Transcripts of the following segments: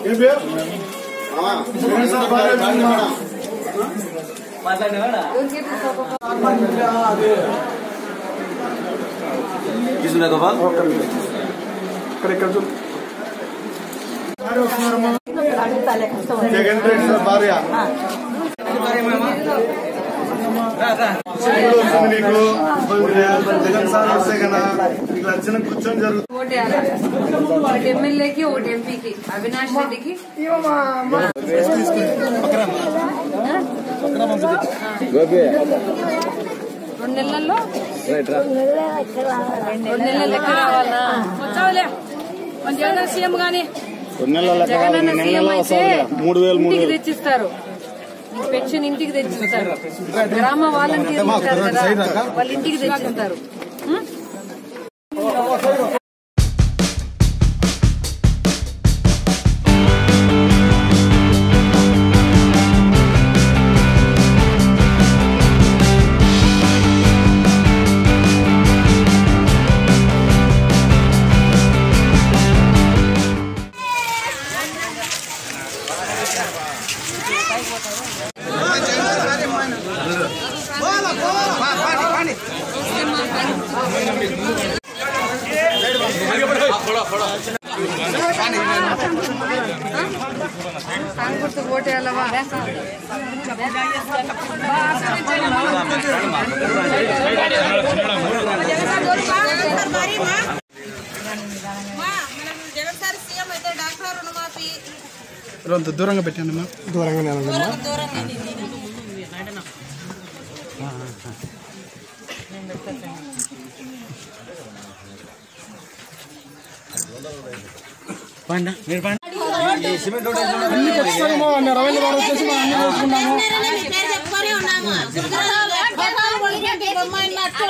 తీసుకున్నా గోపాల్ ఇక్కడ ఇక్కడ చూ జగన్ రెడ్డి సార్ భార్య చెవులు వస్తుంది నీకు జగన్ సార్ వస్తే కదా నీకు వచ్చిన కూర్చొని జరుగుతుంది ఓటేయాలి ఒకటి ఎమ్మెల్యేకి ఒకటి ఎంపీకి అవినాష్ రెడ్డికి రెండు నెలల్లో రెండు నెలల లెక్క రావాలా వచ్చావులే మన జగన్ సీఎం గాని జగన్ అన్న సీఎం అయితే మూడు వేలు మూడు ఇంటికి తెచ్చిస్తారు ఈ పెన్షన్ ఇంటికి తెచ్చిస్తారు గ్రామ వాలంటీర్లు ఉంటారు కదా వాళ్ళ ఇంటికి తెచ్చిస్తారు ఉం? కాంగ్రెస్ ఓటేయాలవా జగన్ సార్ సీఎం అయితే డాక్టర్ రుణమాఫీ అంత దూరంగా పెట్టాను అమ్మా దూరంగానే అనగమ్మా దూరంగా అన్ని ఖచ్చితంగా అన్ని రవీంద్ర గారు వచ్చేసి మనం అన్ని చేసుకున్నాము చెప్పుకొని ఉన్నాము బొమ్మాయి నట్టు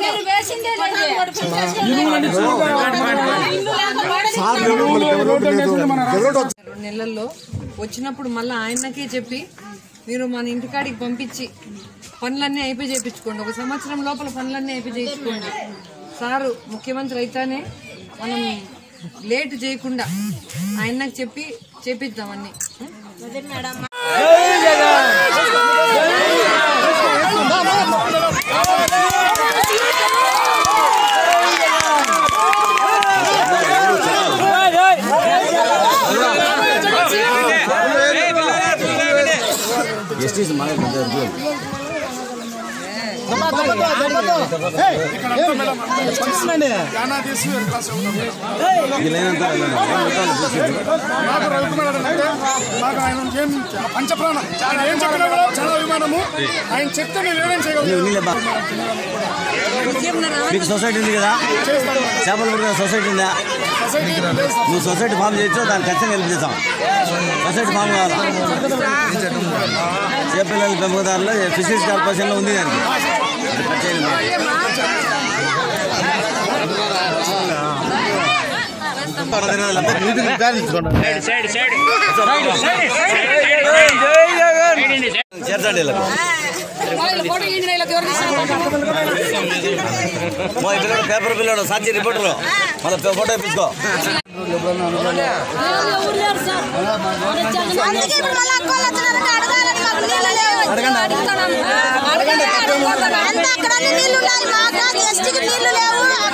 రోడ్డు వేసింది మన రెండు నెలల్లో వచ్చినప్పుడు మళ్ళీ ఆయనకే చెప్పి మీరు మన ఇంటికాడికి పంపించి పనులన్నీ అయిపోయి చేయించుకోండి ఒక సంవత్సరం లోపల పనులన్నీ అయిపోయి చేయించుకోండి సారు ముఖ్యమంత్రి అయితేనే మనం లేట్ చేయకుండా ఆయనకు చెప్పి చేపిద్దాం అన్ని ఎస్టీస్ మన నాకు రవికుమార్ అంటే నాకు ఆయన ఏం పంచప్రాణం ఆయన ఏం చెప్పినా కూడా చాలా అభిమానము ఆయన చెప్తే నేను ఏమేం చేయగలను మీకు సొసైటీ ఉంది కదా చేపల సొసైటీ ఉందా నువ్వు సొసైటీ ఫామ్ చేయొచ్చు దాన్ని ఖచ్చితంగా హెల్ప్ చేస్తాం సొసైటీ ఫామ్ కావాలా చేపల పెంపకదారులు ఫిషరీస్ కార్పొరేషన్లో ఉంది దానికి చేర్చండి వీళ్ళకి. మా ఇంటి దగ్గర పేపర్ పిల్లడు సాక్షి రిపోర్టర్ మళ్ళీ ఫోటో ఇప్పించుకో అందుకే ఇప్పుడు మళ్ళీ అక్కోళ్ళు వచ్చినారంటే అడగాలని మాకు నీళ్ళు లేవు అడగండి అంత అక్కడ అన్ని నీళ్లు ఉన్నాయి మాకు ఎస్టీకి నీళ్లు లేవు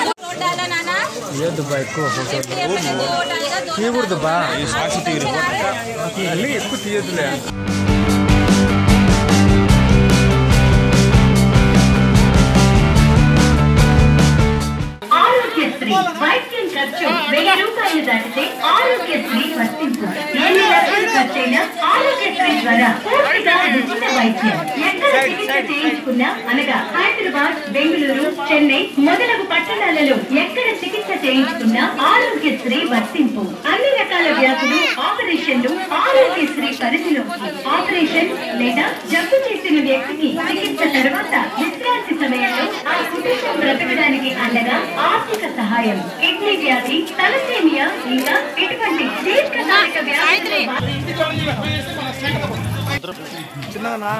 ఆరోగ్యశ్రీ వైద్యం ఖర్చు వెయ్యి రూపాయలు దాటితే ఆరోగ్యశ్రీ వర్తింపు ఎన్ని లక్షలు ఖర్చైనా ఆరోగ్యశ్రీ ద్వారా పూర్తిగా ఉచిత వైద్యం ఎక్కడ చికిత్స చేయించుకున్నా అనగా హైదరాబాద్ బెంగళూరు చెన్నై మొదలగు పట్టణాలలో ఎక్కడ చికిత్స చేయించుకున్నా ఆరోగ్యశ్రీ వర్తింపు అన్ని రకాల వ్యాధులు ఆపరేషన్లు ఆరోగ్యశ్రీ పరిధిలోకి ఆపరేషన్ లేదా జబ్బు చేసిన వ్యక్తికి చికిత్స తర్వాత విశ్రాంతి సమయంలో ఆ కుటుంబం బ్రతకడానికి అండగా ఆర్థిక సహాయం కిడ్నీ వ్యాధి తలసేమియా ఇంకా ఇటువంటి దీర్ఘకాలిక వ్యాధులు చిన్నగా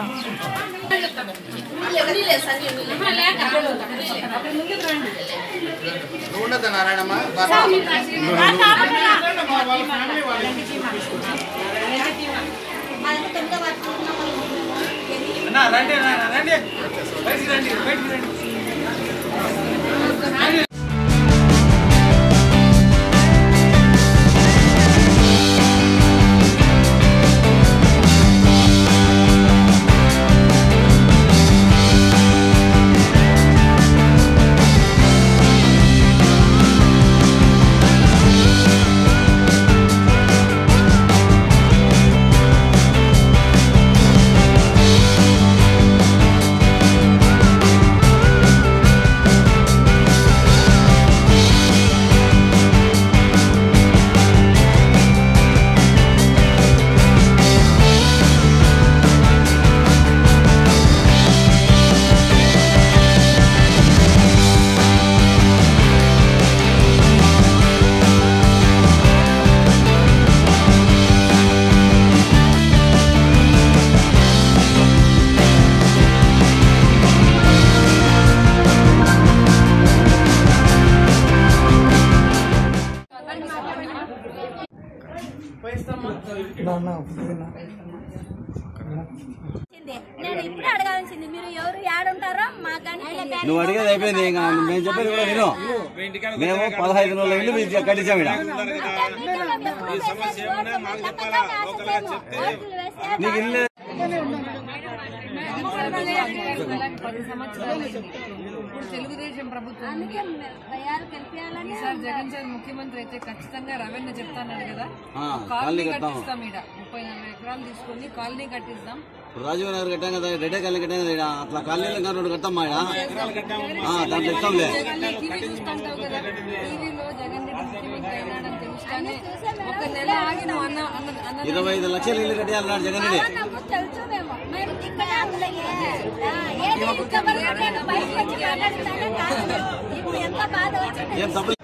నేను ఇప్పుడే అడగాల్సింది మీరు ఎవరు ఏడుంటారో మాకని నువ్వు అడిగేది అయిపోయింది ఇంకా మేము చెప్పేది కూడా విను మేము పదహైదు రోజుల ఇల్లు మీరు కట్టించాం ఇక్కడ నీకు ఇల్లు పది సంవత్సరాలు అయింది. ఇప్పుడు తెలుగుదేశం ప్రభుత్వం ఉంది. ఈసారి జగన్ సార్ ముఖ్యమంత్రి అయితే ఖచ్చితంగా రవెన్యూ చెప్తాన్నాడు కదా ఆ, కాలనీ కాలనీ కడతాము. కట్టిస్తాం ఈడ ముప్పై నలభై ఎకరాలు తీసుకొని కాలనీ కట్టిస్తాం ఇప్పుడు రాజీవ్ నగర్ కట్టాం కదా రెడ్డే కాలనీ కట్టాం కదా ఈడ. అట్లా కాలనీలు ఇంకా రెండు కడతాం మా ఈడ. ఆ, దాంట్లో ఇస్తాంలే జగన్ టీవీ చూస్తుంటావు కదా టీవీలో జగన్ రెడ్డి ముఖ్యమంత్రి అయినాడని తెలుస్తానే ఒక నెల ఆగి నువ్వు అన్న అన్న- అన్న ఇరవై ఐదు లక్షలు ఇల్లు కట్టాలన్నాడు జగన్ రెడ్డి తెలుసుమేమో మేము ఇక్కడ ఏది ఇంతవరకు నేను బయటకు వచ్చి మాట్లాడుతానే కాదు ఇప్పుడు ఎంత బాధ వచ్చింది ఏం తప్పలేదు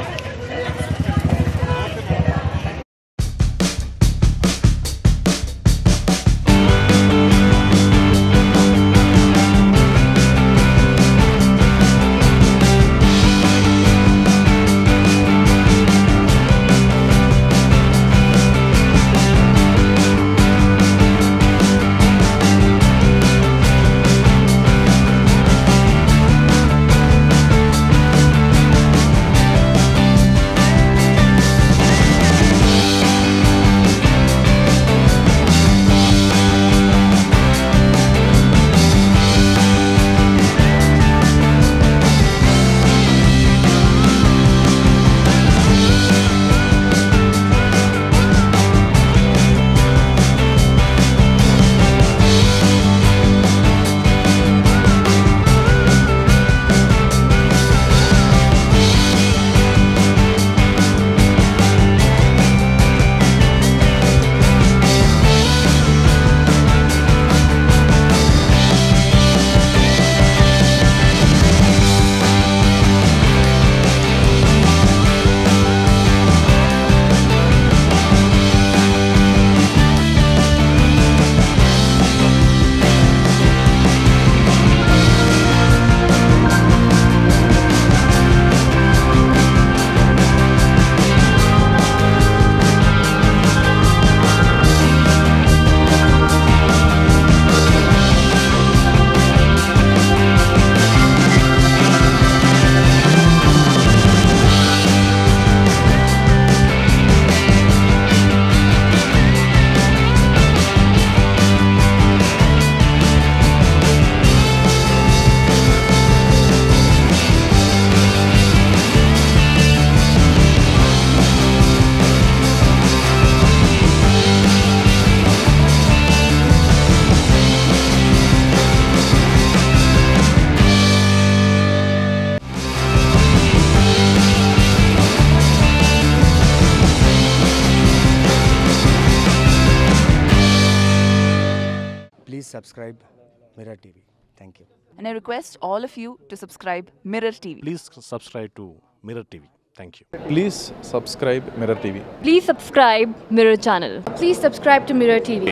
Please subscribe Mirror TV. Thank you. And I request all of you to subscribe Mirror TV. Please subscribe to Mirror TV. Thank you. Please subscribe Mirror TV. Please subscribe Mirror channel. Please subscribe to Mirror TV.